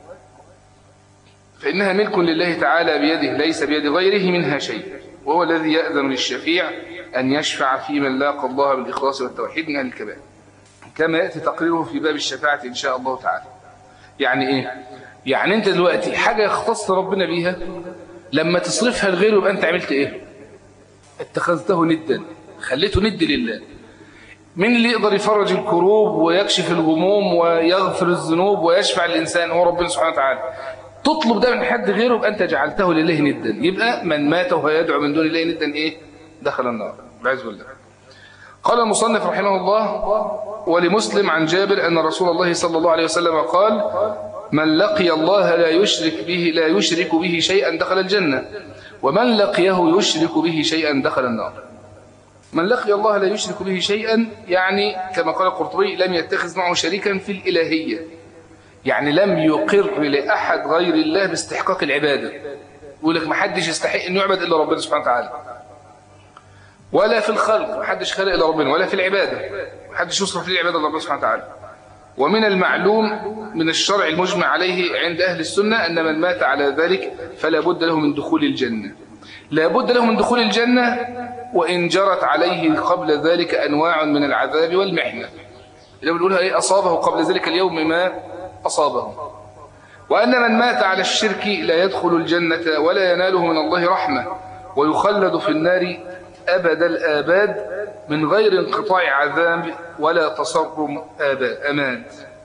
فإنها ملك لله تعالى بيده ليس بيد غيره منها شيء وهو الذي يأذن للشفيع أن يشفع في من لاقى الله بالإخلاص والتوحيد من أهل الكبائر كما يأتي تقريره في باب الشفاعة إن شاء الله تعالى يعني إيه؟ يعني أنت دلوقتي حاجة يختص ربنا بيها لما تصرفها لغيره يبقى أنت عملت إيه؟ اتخذته ندا خليته ند لله مين اللي يقدر يفرج الكروب ويكشف الغموم ويغفر الذنوب ويشفع الإنسان هو ربنا سبحانه وتعالى تطلب ده من حد غيره يبقى أنت جعلته لله ندا يبقى من مات وهو يدعو من دون الله ندا إيه؟ دخل النار والعياذ بالله قال المصنف رحمه الله ولمسلم عن جابر أن رسول الله صلى الله عليه وسلم قال من لقي الله لا يشرك به لا يشرك به شيئا دخل الجنة ومن لقيه يشرك به شيئا دخل النار من لقي الله لا يشرك به شيئا يعني كما قال القرطبي لم يتخذ معه شريكا في الإلهية يعني لم يقر لأحد غير الله باستحقاق العبادة يقول لك ما حدش يستحق أن يعبد إلا ربنا سبحانه وتعالى ولا في الخلق محدش خلق إلا ربنا ولا في العبادة محدش يصرف للعبادة إلا ربنا سبحانه وتعالى ومن المعلوم من الشرع المجمع عليه عند أهل السنة أن من مات على ذلك فلا بد له من دخول الجنة لا بد له من دخول الجنة وإن جرت عليه قبل ذلك أنواع من العذاب والمحنة اللي بنقولها إيه أصابه قبل ذلك اليوم ما أصابه وأن من مات على الشرك لا يدخل الجنة ولا يناله من الله رحمة ويخلد في النار أبد الآباد من غير انقطاع عذاب ولا تصرم آباء أمان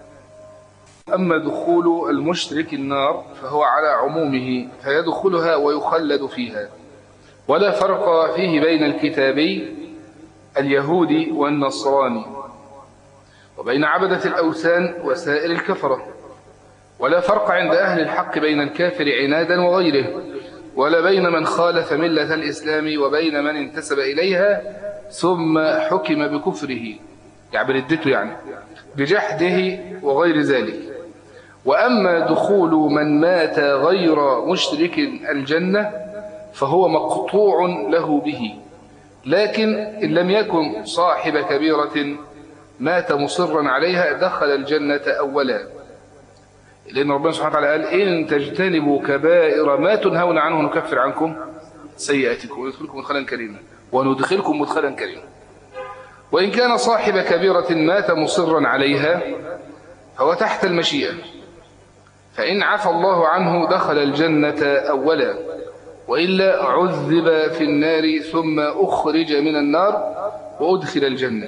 أما دخول المشرك النار فهو على عمومه فيدخلها ويخلد فيها ولا فرق فيه بين الكتابي اليهودي والنصراني وبين عبدة الأوثان وسائر الكفرة ولا فرق عند أهل الحق بين الكافر عنادا وغيره ولا بين من خالف ملة الإسلام وبين من انتسب إليها ثم حكم بكفره يعني بردته يعني بجحده وغير ذلك وأما دخول من مات غير مشرك الجنة فهو مقطوع له به لكن إن لم يكن صاحب كبيرة مات مصرا عليها دخل الجنة أولا لأن ربنا سبحانه وتعالى قال إن تجتنبوا كبائر ما تنهون عنه نكفر عنكم سيئاتكم وندخلكم مدخلا كريما وندخلكم مدخلا كريما وإن كان صاحب كبيرة مات مصرا عليها فهو تحت المشيئة فإن عفى الله عنه دخل الجنة أولا وإلا عذب في النار ثم أخرج من النار وأدخل الجنة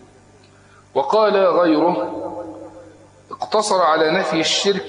وقال غيره اقتصر على نفي الشرك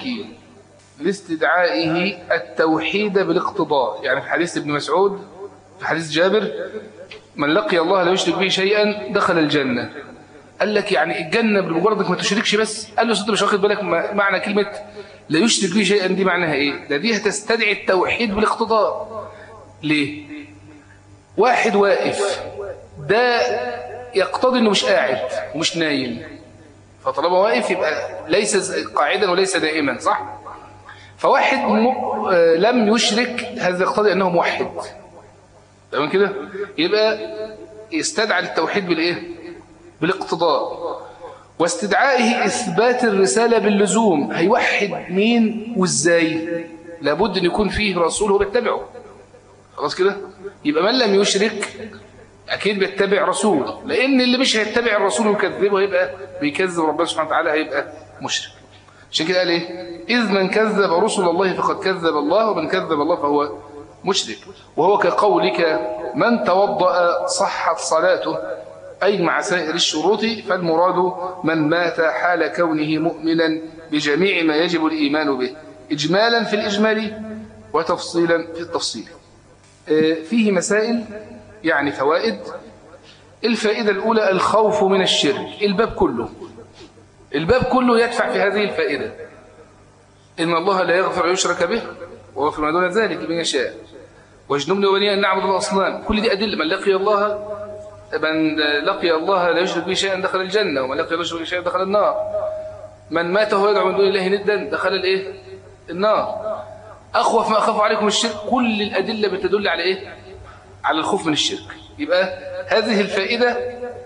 لاستدعائه التوحيد بالاقتضاء يعني في حديث ابن مسعود في حديث جابر من لقي الله لا يشرك به شيئا دخل الجنة قال لك يعني الجنة بمجرد انك ما تشركش بس قال له انت مش واخد بالك معنى كلمة لا يشرك به شيئا دي معناها ايه ده دي هتستدعي التوحيد بالاقتضاء ليه واحد واقف ده يقتضي انه مش قاعد ومش نايم فطالما واقف يبقى ليس قاعدا وليس دائما صح فواحد م... لم يشرك هذا يقتضي انه موحد تمام كده يبقى يستدعى التوحيد بالايه بالاقتضاء واستدعائه اثبات الرساله باللزوم هيوحد مين وازاي لابد ان يكون فيه رسول هو بيتبعه خلاص كده يبقى من لم يشرك اكيد بيتبع رسول لان اللي مش هيتبع الرسول ويكذبه هيبقى بيكذب ربنا سبحانه وتعالى هيبقى مشرك عشان كده قال ايه اذ من كذب رسل الله فقد كذب الله ومن كذب الله فهو مشرك وهو كقولك من توضأ صحت صلاته أي مع سائر الشروط فالمراد من مات حال كونه مؤمنا بجميع ما يجب الإيمان به إجمالا في الإجمال وتفصيلا في التفصيل فيه مسائل يعني فوائد الفائدة الأولى الخوف من الشرك الباب كله الباب كله يدفع في هذه الفائدة إن الله لا يغفر يشرك به ويغفر ما دون ذلك لمن يشاء واجنبني وبني أن نعبد الأصنام كل دي أدلة من لقي الله من لقي الله لا يشرك به شيئا دخل الجنة ومن لقي لا يشرك به شيئا دخل النار من مات وهو يدعو من دون الله ندا دخل الايه النار أخوف ما أخاف عليكم الشرك كل الأدلة بتدل على إيه على الخوف من الشرك يبقى هذه الفائدة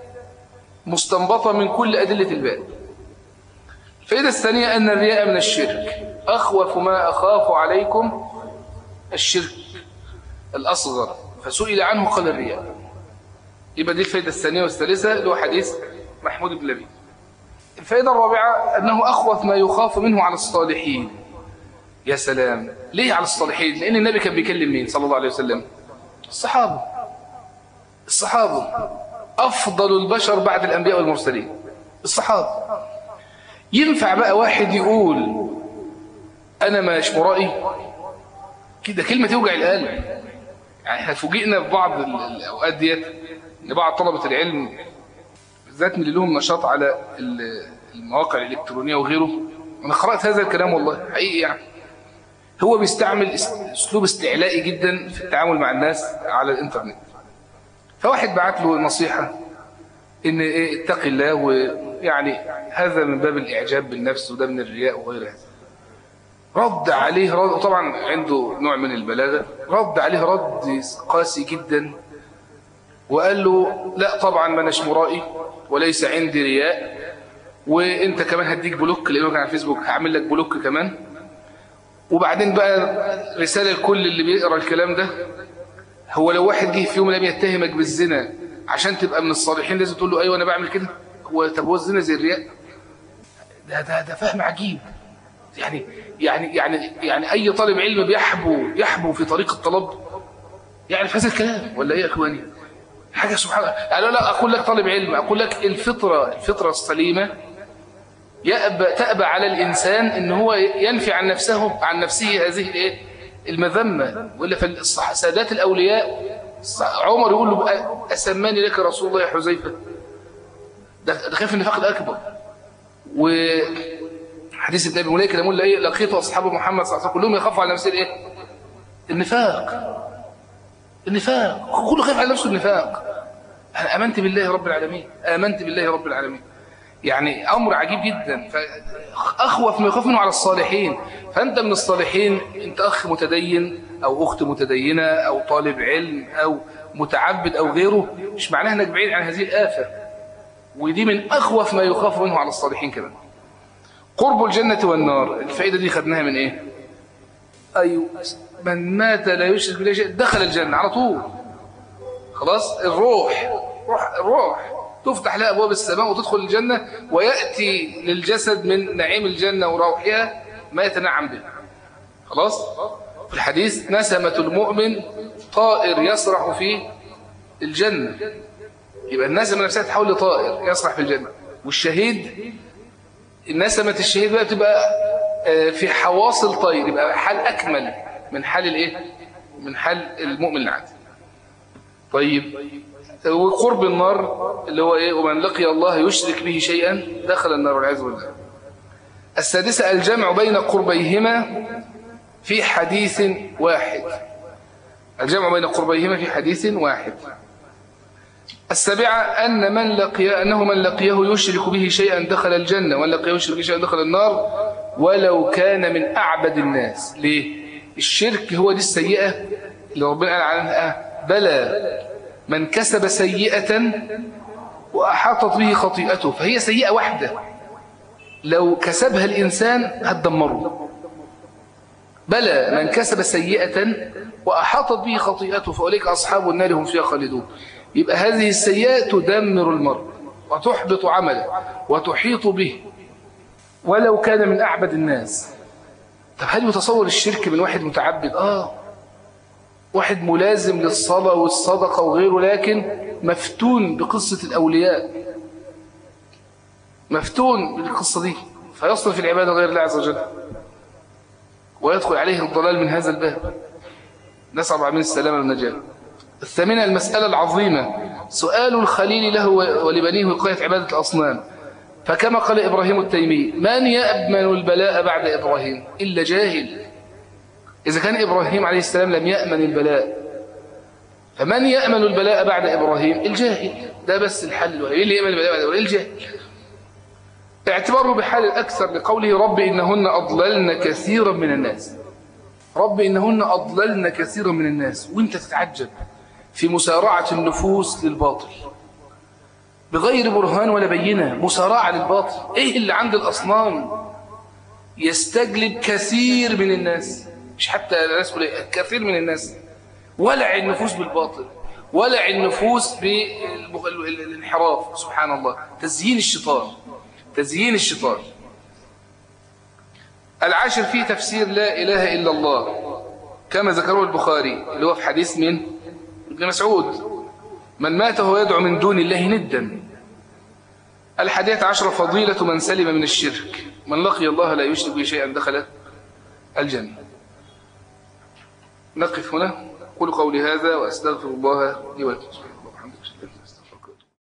مستنبطة من كل أدلة الباب الفائدة الثانية أن الرياء من الشرك أخوف ما أخاف عليكم الشرك الأصغر فسئل عنه قال الرياء يبقى دي الفائدة الثانية والثالثة اللي هو حديث محمود بن لبيد الفائدة الرابعة أنه أخوف ما يخاف منه على الصالحين يا سلام ليه على الصالحين لأن النبي كان بيكلم مين صلى الله عليه وسلم الصحابة الصحابة أفضل البشر بعد الأنبياء والمرسلين الصحابة ينفع بقى واحد يقول أنا مش مرائي كده كلمة توجع القلب يعني احنا فوجئنا في بعض الأوقات ديت إن بعض طلبة العلم بالذات من اللي لهم نشاط على المواقع الإلكترونية وغيره أنا قرأت هذا الكلام والله حقيقي يعني هو بيستعمل اسلوب استعلائي جدا في التعامل مع الناس على الانترنت فواحد بعت له نصيحة ان ايه اتقي الله ويعني هذا من باب الاعجاب بالنفس وده من الرياء وغير هذا رد عليه رد طبعا عنده نوع من البلاغة رد عليه رد قاسي جدا وقال له لا طبعا ما اناش مرائي وليس عندي رياء وانت كمان هديك بلوك لانه كان على الفيسبوك هعمل لك بلوك كمان وبعدين بقى رسالة لكل اللي بيقرأ الكلام ده هو لو واحد جه في يوم لم يتهمك بالزنا عشان تبقى من الصالحين لازم تقول له ايوه انا بعمل كده هو طب هو الزنا زي الرياء ده ده ده فهم عجيب يعني يعني يعني يعني اي طالب علم بيحبو يحبو في طريق الطلب يعرف هذا الكلام ولا ايه يا اخواني حاجه سبحان الله يعني لا اقول لك طالب علم اقول لك الفطره الفطره السليمه يأبى تأبى على الإنسان إن هو ينفي عن نفسه عن نفسه هذه الإيه المذمة ولا في سادات الأولياء عمر يقول له أسماني لك رسول الله يا حذيفة ده خايف النفاق الأكبر وحديث ابن أبي مليكة يقول إيه لقيت أصحاب محمد صلى الله عليه وسلم كلهم يخافوا على نفسهم إيه النفاق النفاق كله خايف على نفسه النفاق أنا آمنت بالله رب العالمين آمنت بالله رب العالمين يعني أمر عجيب جدا أخوف ما يخاف منه على الصالحين فأنت من الصالحين أنت أخ متدين أو أخت متدينة أو طالب علم أو متعبد أو غيره مش معناها أنك بعيد عن هذه الآفة ودي من أخوف ما يخاف منه على الصالحين كمان قرب الجنة والنار الفائدة دي خدناها من إيه أيوة من مات لا يشرك بالله شيء دخل الجنة على طول خلاص الروح روح الروح تفتح لها أبواب السماء وتدخل الجنة ويأتي للجسد من نعيم الجنة وروحها ما يتنعم به خلاص في الحديث نسمة المؤمن طائر يسرح في الجنة يبقى النسمة نفسها تحول لطائر يسرح في الجنة والشهيد نسمة الشهيد بقى بتبقى في حواصل طير يبقى حال أكمل من حال الإيه؟ من حال المؤمن العادي طيب وقرب النار اللي هو ايه ومن لقي الله يشرك به شيئا دخل النار والعياذ بالله السادسة الجمع بين قربيهما في حديث واحد الجمع بين قربيهما في حديث واحد السابعة أن من لقي أنه من لقيه يشرك به شيئا دخل الجنة ومن لقيه يشرك به شيئا دخل النار ولو كان من أعبد الناس ليه؟ الشرك هو دي السيئة اللي ربنا قال عنها بلى من كسب سيئة وأحاطت به خطيئته فهي سيئة واحدة لو كسبها الإنسان هتدمره بلى من كسب سيئة وأحاطت به خطيئته فأولئك أصحاب النار هم فيها خالدون يبقى هذه السيئة تدمر المرء وتحبط عمله وتحيط به ولو كان من أعبد الناس طب هل يتصور الشرك من واحد متعبد؟ آه واحد ملازم للصلاة والصدقة وغيره لكن مفتون بقصة الأولياء مفتون بالقصة دي فيصرف العبادة غير الله عز وجل ويدخل عليه الضلال من هذا الباب نسأل عمين السلامة والنجاة الثامنة المسألة العظيمة سؤال الخليل له ولبنيه وقاية عبادة الأصنام فكما قال إبراهيم التيمي من يأمن البلاء بعد إبراهيم إلا جاهل إذا كان إبراهيم عليه السلام لم يأمن البلاء فمن يأمن البلاء بعد إبراهيم الجاهل ده بس الحل الوحيد اللي يأمن البلاء بعد إبراهيم الجاهل اعتباره بحال الأكثر لقوله رب إنهن أضللن كثيرا من الناس رب إنهن أضللن كثيرا من الناس وانت تتعجب في مسارعة النفوس للباطل بغير برهان ولا بينة مسارعة للباطل ايه اللي عند الأصنام يستجلب كثير من الناس مش حتى الناس كثير من الناس ولع النفوس بالباطل ولع النفوس بالانحراف سبحان الله تزيين الشيطان تزيين الشيطان العاشر فيه تفسير لا إله إلا الله كما ذكره البخاري اللي هو في حديث من ابن مسعود من مات وهو يدعو من دون الله ندا الحديث عشر فضيلة من سلم من الشرك من لقي الله لا يشرك به شيئا دخل الجنة نقف هنا قل قولي هذا وأستغفر الله لي ولكم